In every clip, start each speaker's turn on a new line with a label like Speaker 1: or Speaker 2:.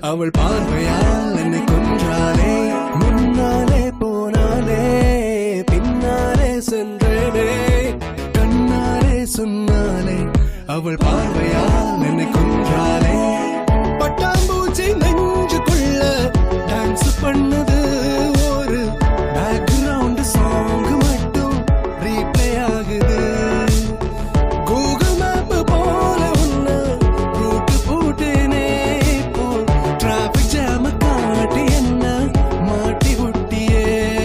Speaker 1: அவள் பார்வையால் என்னை கொன்றாளே முன்னாலே போனாலே பின்னாலே சென்றேனே கண்ணாலே சொன்னாலே அவள் பார்வையால் என்னை கொன்றாளே பட்டாம்பூச்சி நெஞ்சுக்குள்ள டான்ஸ் பண்ணது ஒரு பேக்ரவுண்ட் சாங் மட்டும் ரீப்ளே ஆகுது கூகுள் மேப் போல உன்ன ரூட் போட்டேனே இப்போ டிராபிக் ஜாம காட்டி என்ன மாட்டி விட்டியே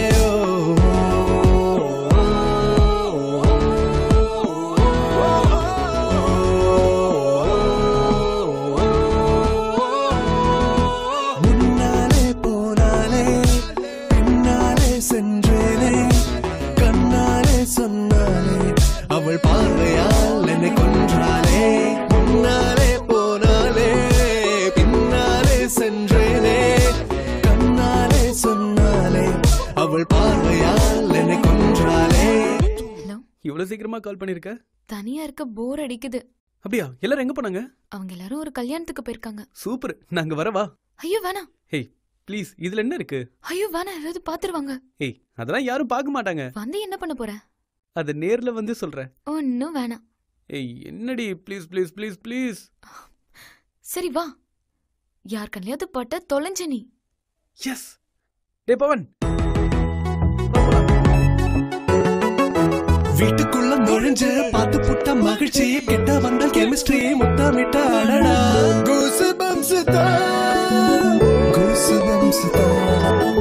Speaker 1: முன்னாலே போனாலே பின்னாலே சென்றேனே கண்ணாலே சொன்னாலே அவள் பார்வையால் என்னை கொன்றாளே முன்னாலே போனாலே பின்னாலே சென்றேனே கண்ணாலே சொன்னாலே அவள் பார்வையால் என்னை கொன்றாளே
Speaker 2: ஹலோ
Speaker 3: இவ்வளவு சீக்கிரமா கால் பண்ணிருக்க
Speaker 2: தனியா இருக்க போர் அடிக்குது
Speaker 3: அப்படியா எல்லாரும் எங்க போனாங்க
Speaker 2: அவங்க எல்லாரும் ஒரு கல்யாணத்துக்கு போயிருக்காங்க
Speaker 3: சூப்பர் நாங்க வரவா
Speaker 2: ஐயோ வேணாம்
Speaker 3: ஹேய் ப்ளீஸ் இதுல என்ன இருக்கு
Speaker 2: ஐயோ வேணாம் யாராவது பாத்துருவாங்க
Speaker 3: ஏய் அதெல்லாம் யாரும் பார்க்க மாட்டாங்க
Speaker 2: வந்து என்ன பண்ண போற
Speaker 3: அத நேர்ல வந்து சொல்றேன்
Speaker 2: ஒன்னும் வேணாம்
Speaker 3: ஏய் என்னடி ப்ளீஸ் ப்ளீஸ் ப்ளீஸ் ப்ளீஸ்
Speaker 2: சரி வா யார் கல்யாணத்து பட்ட தொலைஞ்ச நீ
Speaker 3: எஸ் டே பவன்
Speaker 1: வீட்டுக்குள்ள நுழைஞ்சு பார்த்து புட்ட மகிழ்ச்சி கிட்ட வந்த கெமிஸ்ட்ரி முத்தமிட்ட அடடா கூசு பம்சு கூசு பம்சு